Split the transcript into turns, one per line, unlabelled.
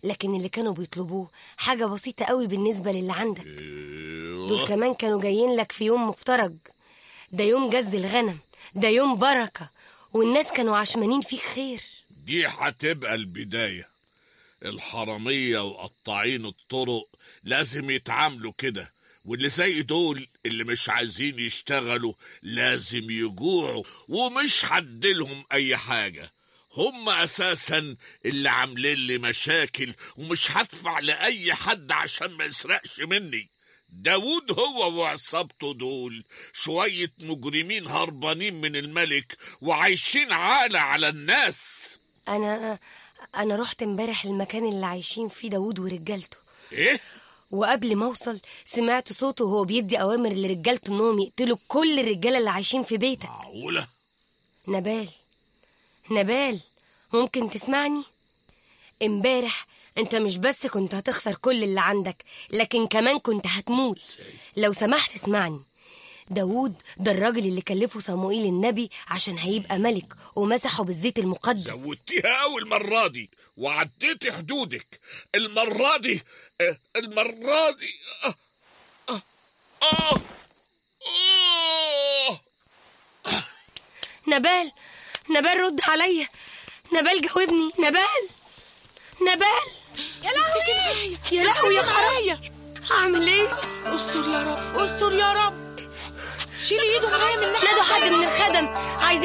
لكن اللي كانوا بيطلبوه حاجة بسيطة قوي بالنسبة للي عندك دول كمان كانوا جايين لك في يوم مفترج ده يوم جز الغنم ده يوم بركة والناس كانوا عشمانين فيك خير
دي هتبقى البداية الحرامية وقطاعين الطرق لازم يتعاملوا كده واللي زي دول اللي مش عايزين يشتغلوا لازم يجوعوا ومش هديلهم أي حاجة هم أساسا اللي عاملين لي مشاكل ومش هدفع لأي حد عشان ما يسرقش مني داود هو وعصابته دول شوية مجرمين هربانين من الملك وعايشين عالة على الناس
أنا أنا رحت امبارح المكان اللي عايشين فيه داوود ورجالته
إيه؟
وقبل ما اوصل سمعت صوته وهو بيدي اوامر لرجالته انهم يقتلوا كل الرجاله اللي عايشين في بيتك
معقولة؟
نبال نبال ممكن تسمعني امبارح انت مش بس كنت هتخسر كل اللي عندك لكن كمان كنت هتموت لو سمحت اسمعني داوود ده الراجل اللي كلفه صموئيل النبي عشان هيبقى ملك ومسحه بالزيت المقدس
زودتيها أوي المرة دي وعديتي حدودك المرة دي آه، المرة دي آه آه آه آه
نبال نبال رد عليا نبال جاوبني نبال نبال
يا لهوي
يا لهوي يا خرابي اعمل ايه
استر يا رب استر يا رب شيلي ايده معايا من ناحية
نادوا حد من الخدم عايزين